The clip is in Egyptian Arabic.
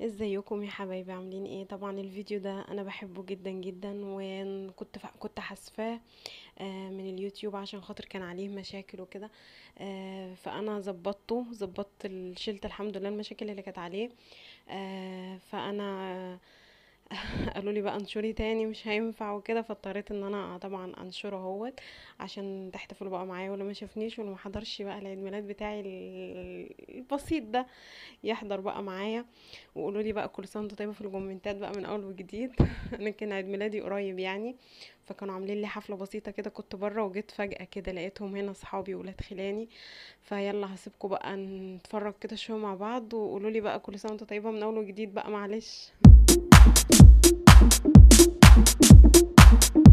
ازيكم يا حبايبي عاملين ايه طبعا الفيديو ده انا بحبه جدا جدا وكنت ف... كنت حاسفاه آه، من اليوتيوب عشان خاطر كان عليه مشاكل وكده آه، فانا ظبطته ظبطت ال- شلت الحمد لله المشاكل اللي كانت عليه آه، فانا قالوا لي بقى انشري تاني مش هينفع وكده فاضطريت ان انا طبعا انشره اهوت عشان تحتفلوا بقى معايا واللي ما شافنيش واللي ما حضرش بقى العيد ميلاد بتاعي ال- البسيط ده يحضر بقى معايا وقولوا لي بقى كل سنه وانتم طيبه في الكومنتات بقى من اول وجديد انا كان عيد ميلادي قريب يعني فكانوا عاملين لي حفله بسيطه كده كنت بره وجيت فجاه كده لقيتهم هنا اصحابي وولاد خلاني فيلا هسيبكم بقى نتفرج كده شويه مع بعض وقولوا لي بقى كل سنه وانتم طيبه من اول وجديد بقى معلش